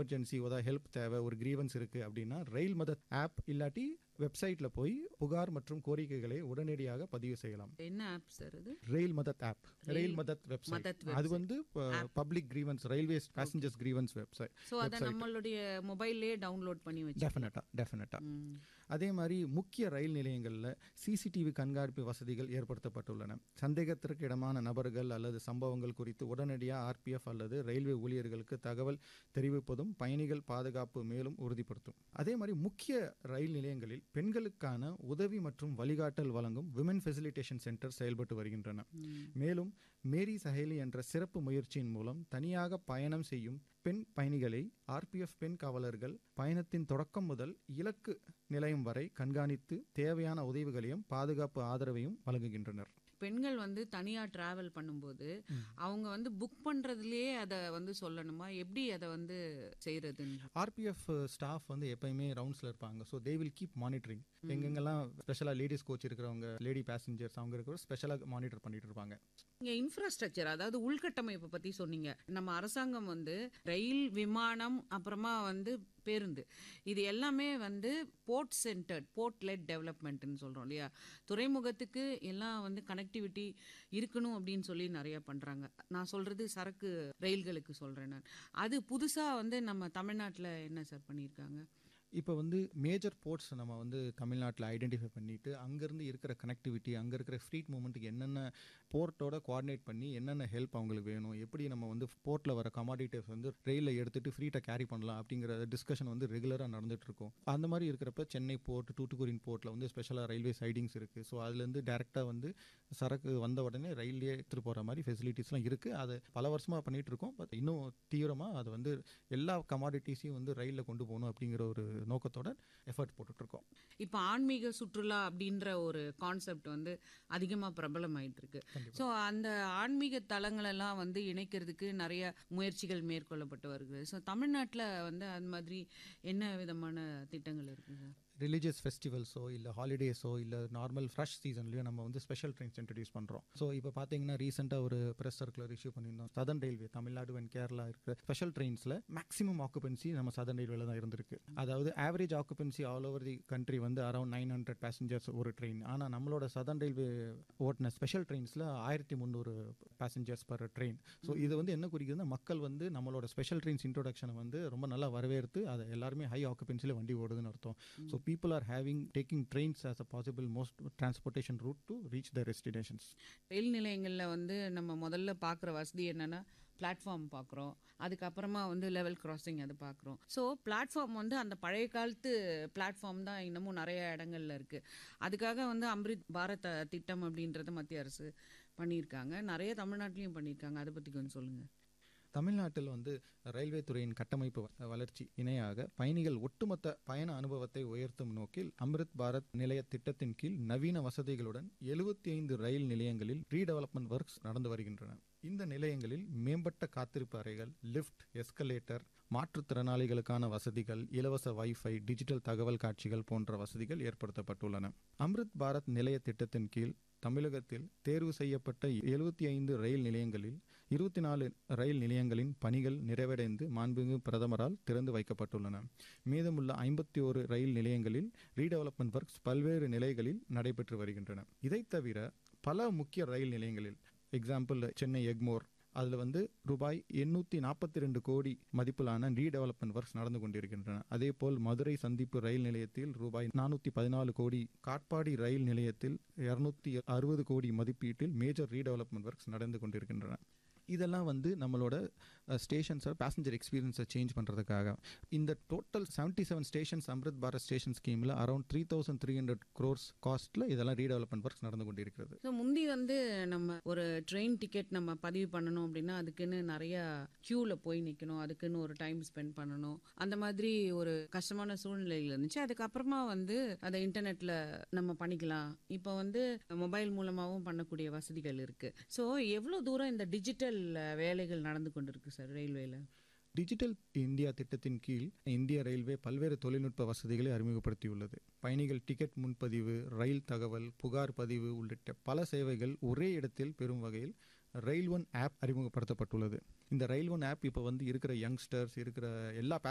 Emergency ஏதாவது help தேவை ஒரு கிரீவன்ஸ் இருக்கு அப்படின்னா ரயில் மதத் ஆப் இல்லாட்டி வெப்சைட்ல போய் புகார் மற்றும் கோரிக்கைகளை உடனடியாக பதிவு செய்யலாம் என்ன ஆப் சார் அது ரயில் மதத் ஆப் ரயில் மதத் மதத் வெப்சைட் அது வந்து public grievance railway passengers grievance website so அதை நம்மளுடைய மொபைல்லே டவுன்லோட் பண்ணி வச்சு டெஃபினட்டா டெஃபினட்டா ம். அதே மாதிரி முக்கிய ரயில் நிலையங்களில் சிசிடிவி கண்காணிப்பு வசதிகள் ஏற்படுத்தப்பட்டுள்ளன சந்தேகத்திற்கு இடமான நபர்கள் அல்லது சம்பவங்கள் குறித்து உடனடியாக ஆர்பிஎஃப் அல்லது ரயில்வே ஊழியர்களுக்கு தகவல் தெரிவிப்பதும் பயணிகள் பாதுகாப்பு மேலும் உறுதிப்படுத்தும் அதே மாதிரி முக்கிய ரயில் நிலையங்களில் பெண்களுக்கான உதவி மற்றும் வழிகாட்டல் வழங்கும் விமன் ஃபெசிலிட்டேஷன் சென்டர் செயல்பட்டு வருகின்றன மேலும் மேரி சஹேலி என்ற சிறப்பு முயற்சியின் மூலம் தனியாக பயணம் செய்யும் பெண் பயணிகளை ஆர்பிஎஃப் பெண் காவலர்கள் பயணத்தின் தொடக்கம் முதல் இலக்கு நிலையம் வரை கண்காணித்து தேவையான உதவிகளையும் பாதுகாப்பு ஆதரவையும் வழங்குகின்றனர் பெண்கள் வந்து தனியா டிராவல் பண்ணும்போது அவங்க வந்து புக் பண்றதுலயே அதை வந்து சொல்லணுமா எப்படி அதை வந்து செய்யறதுன்னு ஆர்பிஎஃப் ஸ்டாஃப் வந்து எப்பயுமே ரவுண்ட்ஸ்ல இருப்பாங்க so they will keep monitoring எங்கெங்கெல்லாம் ஸ்பெஷலாக லேடிஸ் கோச் இருக்கிறவங்க லேடி பேசஞ்சர்ஸ் அவங்க இருக்கிற ஸ்பெஷலாக மானிட்டர் பண்ணிட்டு இருப்பாங்க இங்க இன்ஃப்ராஸ்ட்ரக்சர் அதாவது உள்கட்டமைப்பு பத்தி சொன்னீங்க நம்ம அரசாங்கம் வந்து ரயில் விமானம் அப்புறமா வந்து பேருந்து இது எல்லாமே வந்து போர்ட் சென்டர்ட் போர்ட் லெட் டெவலப்மெண்ட்னு சொல்றோம் இல்லையா துறைமுகத்துக்கு எல்லாம் வந்து கனெக்டிவிட்டி இருக்கணும் அப்படின்னு சொல்லி நிறைய பண்றாங்க நான் சொல்றது சரக்கு ரயில்களுக்கு சொல்றேன் நான் அது புதுசா வந்து நம்ம தமிழ்நாட்டுல என்ன சார் பண்ணியிருக்காங்க இப்போ வந்து மேஜர் போர்ட்ஸ் நம்ம வந்து தமிழ்நாட்டில் ஐடென்டிஃபை பண்ணிட்டு அங்கேருந்து இருக்கிற கனெக்டிவிட்டி அங்கே இருக்கிற ஃப்ரீட் மூமெண்ட்டுக்கு என்னென்ன போர்ட்டோட கோஆர்டினேட் பண்ணி என்னென்ன ஹெல்ப் அவங்களுக்கு வேணும் எப்படி நம்ம வந்து போர்ட்டில் வர கமாடிட்டிவ்ஸ் வந்து ரயிலில் எடுத்துட்டு ஃப்ரீட்டாக கேரி பண்ணலாம் அப்படிங்கிற டிஸ்கஷன் வந்து ரெகுலராக நடந்துட்டு இருக்கும் அந்த மாதிரி இருக்கிறப்ப சென்னை போர்ட் தூத்துக்குடியின் போர்ட்டில் வந்து ஸ்பெஷலாக ரயில்வே சைடிங்ஸ் இருக்குது ஸோ அதுலேருந்து டேரெக்டாக வந்து சரக்கு வந்த உடனே ரயிலே எடுத்துகிட்டு போகிற மாதிரி ஃபெசிலிட்டிஸ்லாம் இருக்குது அது பல வருஷமாக பண்ணிட்டு இருக்கோம் பட் இன்னும் தீவிரமாக அது வந்து எல்லா கமாடிட்டிஸையும் வந்து ரயிலில் கொண்டு போகணும் அப்படிங்கிற ஒரு நோக்கத்தோட எஃபர்ட் போட்டுட்டு இருக்கோம் இப்போ ஆன்மீக சுற்றுலா அப்படின்ற ஒரு கான்செப்ட் வந்து அதிகமாக பிரபலமாயிட்டு இருக்கு ஸோ அந்த ஆன்மீக தலங்களெல்லாம் வந்து இணைக்கிறதுக்கு நிறைய முயற்சிகள் மேற்கொள்ளப்பட்டு வருகிறது ஸோ தமிழ்நாட்டில் வந்து அந்த மாதிரி என்ன விதமான திட்டங்கள் இருக்குது சார் ரிலீஜியஸ் ஃபெஸ்டிவல்ஸோ இல்லை ஹாலிடேஸோ இல்லை நார்மல் ஃப்ரெஷ் சீசன்லையும் நம்ம வந்து ஸ்பெஷல் ட்ரெயின்ஸ் இன்ட்ரடியூஸ் பண்ணுறோம் ஸோ இப்போ பார்த்தீங்கன்னா ரீசெண்டாக ஒரு ப்ரெஸ் சர்க்குலர் இஷ்யூ பண்ணியிருந்தோம் southern railway Tamil Nadu and Kerala இருக்கிற ஸ்பெஷல் ட்ரெயின்ஸில் மேக்ஸிமம் ஆக்குபென்சி நம்ம சதன் ரயில்வேல தான் இருந்திருக்கு அதாவது average occupancy all over the country வந்து அரௌண்ட் நைன் ஹண்ட்ரட் பேசஞ்சர்ஸ் ஒரு ட்ரெயின் ஆனால் நம்மளோட சதன் ரயில்வே ஓட்டின ஸ்பெஷல் ட்ரெயின்ஸில் ஆயிரத்தி முந்நூறு பேசஞ்சர்ஸ் பர் ட்ரெயின் ஸோ இது வந்து என்ன குறிக்குதுன்னா மக்கள் வந்து நம்மளோட ஸ்பெஷல் ட்ரெயின்ஸ் இன்ட்ரோடக்ஷனை வந்து ரொம்ப நல்லா வரவேற்று அதை எல்லாருமே ஹை ஆக்குபென்சியில் வண்டி ஓடுதுன்னு அர்த்தம் so people are having taking trains as a possible most transportation route to reach their destinations ரயில் நிலையங்களில் வந்து நம்ம முதல்ல பார்க்குற வசதி என்னன்னா பிளாட்ஃபார்ம் பார்க்குறோம் அதுக்கப்புறமா வந்து லெவல் கிராசிங் அது பார்க்குறோம் ஸோ பிளாட்ஃபார்ம் வந்து அந்த பழைய காலத்து பிளாட்ஃபார்ம் தான் இன்னமும் நிறைய இடங்கள்ல இருக்கு அதுக்காக வந்து அம்ரித் பாரத் திட்டம் அப்படின்றத மத்திய அரசு பண்ணியிருக்காங்க நிறைய தமிழ்நாட்டிலையும் பண்ணியிருக்காங்க அதை பற்றி கொஞ்சம் சொல்லுங்க தமிழ்நாட்டில் வந்து ரயில்வே துறையின் கட்டமைப்பு வ- வளர்ச்சி இணையாக பயணிகள் ஒட்டுமொத்த பயண அனுபவத்தை உயர்த்தும் நோக்கில் அம்ரித் பாரத் நிலைய திட்டத்தின் கீழ் நவீன வசதிகளுடன் எழுபத்தி ஐந்து ரயில் நிலையங்களில் ரீடெவலப்மெண்ட் ஒர்க்ஸ் நடந்து வருகின்றன இந்த நிலையங்களில் மேம்பட்ட காத்திருப்பு அறைகள் லிஃப்ட் எஸ்கலேட்டர் மாற்றுத்திறனாளிகளுக்கான வசதிகள் இலவச வைஃபை டிஜிட்டல் தகவல் காட்சிகள் போன்ற வசதிகள் ஏற்படுத்தப்பட்டுள்ளன அம்ரித் பாரத் நிலைய திட்டத்தின் கீழ் தமிழகத்தில் தேர்வு செய்யப்பட்ட எழுபத்தி ஐந்து ரயில் நிலையங்களில் இருபத்தி நாலு ரயில் நிலையங்களின் பணிகள் நிறைவடைந்து மாண்புமிகு பிரதமரால் திறந்து வைக்கப்பட்டுள்ளன மீதமுள்ள ஐம்பத்தி ஒரு ரயில் நிலையங்களில் ரீடெவலப்மெண்ட் ஒர்க்ஸ் பல்வேறு நிலைகளில் நடைபெற்று வருகின்றன இதைத் தவிர பல முக்கிய ரயில் நிலையங்களில் எக்ஸாம்பிள் சென்னை எக்மோர் அதில் வந்து ரூபாய் எண்ணூற்றி நாற்பத்தி ரெண்டு கோடி மதிப்பிலான ரீடெவலப்மெண்ட் ஒர்க்ஸ் நடந்து கொண்டிருக்கின்றன அதேபோல் மதுரை சந்திப்பு ரயில் நிலையத்தில் ரூபாய் நானூற்றி பதினாலு கோடி காட்பாடி ரயில் நிலையத்தில் இருநூத்தி அறுபது கோடி மதிப்பீட்டில் மேஜர் ரீடெவலப்மெண்ட் ஒர்க்ஸ் நடந்து கொண்டிருக்கின்றன இதெல்லாம் வந்து நம்மளோட ஸ்டேஷன்ஸை பேசஞ்சர் எக்ஸ்பீரியன்ஸை சேஞ்ச் பண்ணுறதுக்காக இந்த total seventy seven stations Amrit Bharat station ஸ்கீமில் around three thousand three hundred crores காஸ்ட்டில் இதெல்லாம் ரீடெவலப்மெண்ட் ஒர்க்ஸ் நடந்து கொண்டிருக்கிறது ஸோ முந்தி வந்து நம்ம ஒரு ட்ரெயின் டிக்கெட் நம்ம பதிவு பண்ணணும் அப்படின்னா அதுக்குன்னு நிறைய க்யூவில் போய் நிற்கணும் அதுக்குன்னு ஒரு டைம் ஸ்பெண்ட் பண்ணணும் அந்த மாதிரி ஒரு கஷ்டமான சூழ்நிலைகள் இருந்துச்சு அதுக்கப்புறமா வந்து அதை இன்டர்நெட்டில் நம்ம பண்ணிக்கலாம் இப்போ வந்து மொபைல் மூலமாகவும் பண்ணக்கூடிய வசதிகள் இருக்கு ஸோ எவ்வளோ தூரம் இந்த டிஜிட்டல் வேலைகள் நடந்து கொண்டிருக்கு சார் ரயில்வேல டிஜிட்டல் இந்தியா திட்டத்தின் கீழ் இந்திய ரயில்வே பல்வேறு தொழில்நுட்ப வசதிகளை அறிமுகப்படுத்தியுள்ளது பயணிகள் டிக்கெட் முன்பதிவு ரயில் தகவல் புகார் பதிவு உள்ளிட்ட பல சேவைகள் ஒரே இடத்தில் பெறும் வகையில் ரயில் ஒன் ஆப் அறிமுகப்படுத்தப்பட்டுள்ளது இந்த ரயில் ஒன் ஆப் இப்போ வந்து இருக்கிற யங்ஸ்டர்ஸ் இருக்கிற எல்லா